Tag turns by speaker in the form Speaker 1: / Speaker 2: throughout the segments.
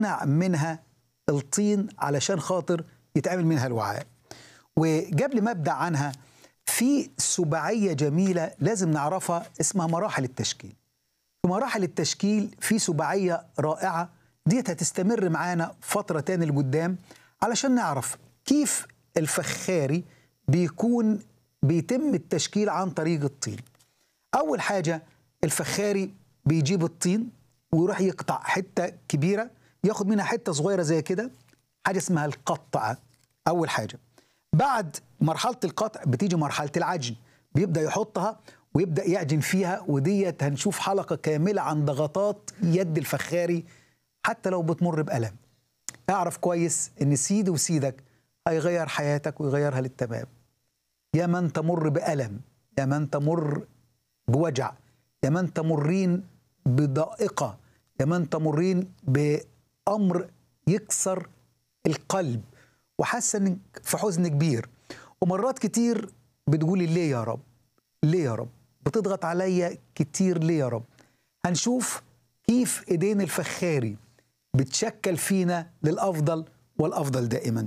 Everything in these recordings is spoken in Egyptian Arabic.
Speaker 1: يصنع منها الطين علشان خاطر يتعمل منها الوعاء وجاب لي مبدأ عنها في سباعية جميلة لازم نعرفها اسمها مراحل التشكيل في مراحل التشكيل في سباعية رائعة ديت هتستمر معانا فترة تاني لقدام علشان نعرف كيف الفخاري بيكون بيتم التشكيل عن طريق الطين أول حاجة الفخاري بيجيب الطين ويروح يقطع حتة كبيرة ياخد منها حتة صغيرة زي كده حاجة اسمها القطعة أول حاجة بعد مرحلة القطع بتيجي مرحلة العجن بيبدأ يحطها ويبدأ يعجن فيها وديت هنشوف حلقة كاملة عن ضغطات يد الفخاري حتى لو بتمر بألم اعرف كويس ان سيدي وسيدك هيغير حياتك ويغيرها للتمام يا من تمر بألم يا من تمر بوجع يا من تمرين بضائقة يا من تمرين بأمر يكسر القلب وحاسة انك في حزن كبير ومرات كتير بتقولي ليه يا رب ليه يا رب بتضغط عليا كتير ليه يا رب هنشوف كيف ايدين الفخاري بتشكل فينا للافضل والافضل دائما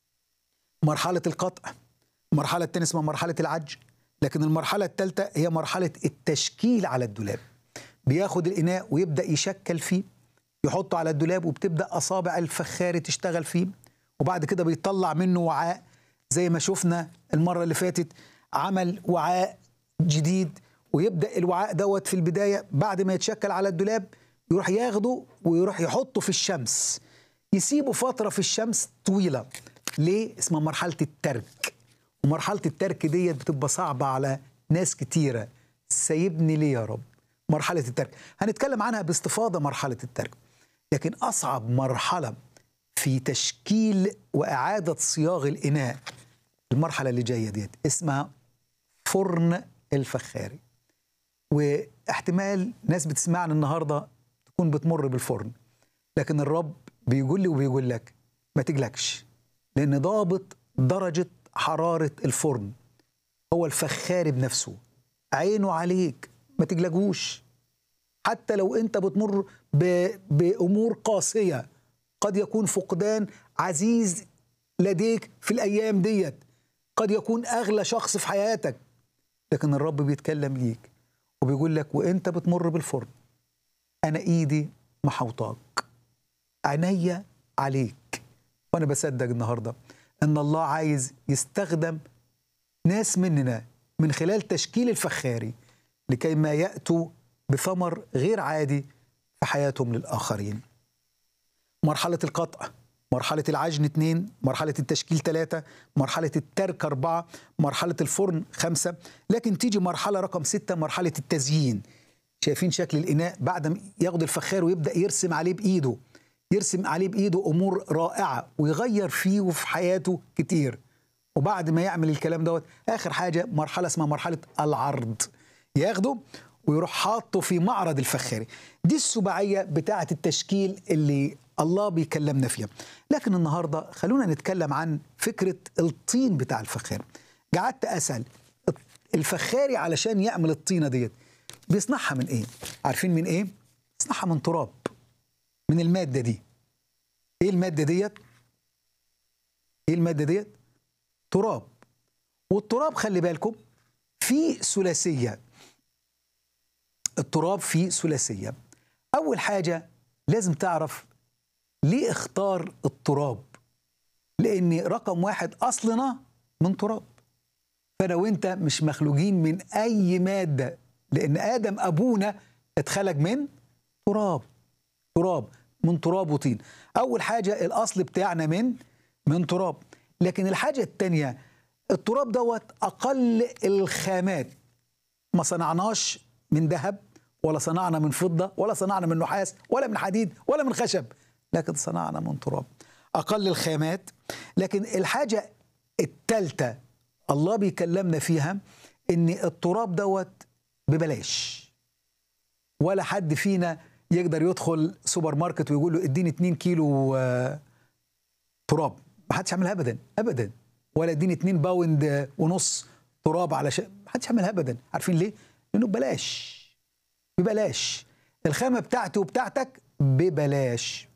Speaker 1: مرحله القطع المرحله الثانيه اسمها مرحله العج لكن المرحله الثالثه هي مرحله التشكيل على الدولاب بياخد الاناء ويبدا يشكل فيه يحطه على الدولاب وبتبدا اصابع الفخاري تشتغل فيه وبعد كده بيطلع منه وعاء زي ما شفنا المره اللي فاتت عمل وعاء جديد ويبدا الوعاء دوت في البدايه بعد ما يتشكل على الدولاب يروح ياخده ويروح يحطه في الشمس يسيبه فتره في الشمس طويله ليه اسمها مرحله الترك ومرحله الترك ديت بتبقى صعبه على ناس كتيره سايبني ليه يا رب مرحله الترك هنتكلم عنها باستفاضه مرحله الترك لكن اصعب مرحله في تشكيل واعاده صياغ الاناء المرحله اللي جايه ديت اسمها فرن الفخاري واحتمال ناس بتسمعنا النهارده تكون بتمر بالفرن لكن الرب بيقول لي وبيقول لك ما تقلقش لان ضابط درجه حراره الفرن هو الفخاري بنفسه عينه عليك ما تقلقوش حتى لو انت بتمر ب... بامور قاسيه قد يكون فقدان عزيز لديك في الايام ديت قد يكون اغلى شخص في حياتك لكن الرب بيتكلم ليك وبيقول لك وانت بتمر بالفرن انا ايدي محوطاك عينيا عليك وانا بصدق النهارده ان الله عايز يستخدم ناس مننا من خلال تشكيل الفخاري لكي ما ياتوا بثمر غير عادي في حياتهم للاخرين مرحله القطع مرحلة العجن اثنين مرحلة التشكيل ثلاثة مرحلة الترك أربعة مرحلة الفرن خمسة لكن تيجي مرحلة رقم ستة مرحلة التزيين شايفين شكل الإناء بعد ما ياخد الفخار ويبدأ يرسم عليه بإيده يرسم عليه بإيده أمور رائعة ويغير فيه وفي حياته كتير وبعد ما يعمل الكلام دوت آخر حاجة مرحلة اسمها مرحلة العرض ياخده ويروح حاطه في معرض الفخاري دي السباعية بتاعة التشكيل اللي الله بيكلمنا فيها لكن النهاردة خلونا نتكلم عن فكرة الطين بتاع الفخار قعدت أسأل الفخاري علشان يعمل الطينة ديت بيصنعها من إيه؟ عارفين من إيه؟ بيصنعها من تراب من المادة دي إيه المادة ديت؟ إيه المادة ديت؟ تراب والتراب خلي بالكم في ثلاثية التراب فيه ثلاثية أول حاجة لازم تعرف ليه اختار التراب لان رقم واحد اصلنا من تراب فانا وانت مش مخلوقين من اي ماده لان ادم ابونا اتخلق من تراب تراب من تراب وطين اول حاجه الاصل بتاعنا من من تراب لكن الحاجه الثانيه التراب دوت اقل الخامات ما صنعناش من ذهب ولا صنعنا من فضه ولا صنعنا من نحاس ولا من حديد ولا من خشب لكن صنعنا من تراب أقل الخامات لكن الحاجة الثالثة الله بيكلمنا فيها إن التراب دوت ببلاش ولا حد فينا يقدر يدخل سوبر ماركت ويقول له اديني 2 كيلو تراب ما حدش يعملها ابدا ابدا ولا اديني 2 باوند ونص تراب علشان ما حدش يعملها ابدا عارفين ليه؟ لانه ببلاش ببلاش الخامه بتاعتي وبتاعتك ببلاش